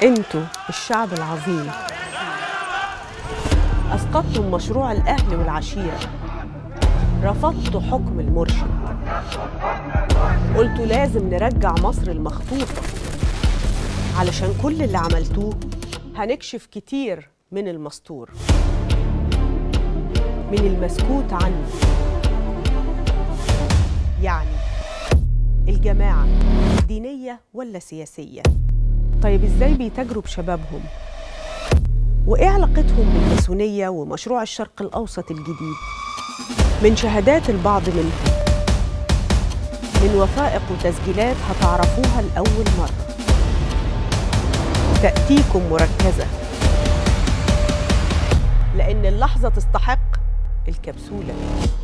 انتوا الشعب العظيم اسقطتم مشروع الاهل والعشيره رفضتوا حكم المرشد قلتوا لازم نرجع مصر المخطوفه علشان كل اللي عملتوه هنكشف كتير من المستور من المسكوت عنه يعني الجماعة دينية ولا سياسية؟ طيب ازاي بيتاجروا بشبابهم؟ وايه علاقتهم بالماسونية ومشروع الشرق الأوسط الجديد؟ من شهادات البعض منهم من وثائق وتسجيلات هتعرفوها لأول مرة تأتيكم مركزة لأن اللحظة تستحق الكبسولة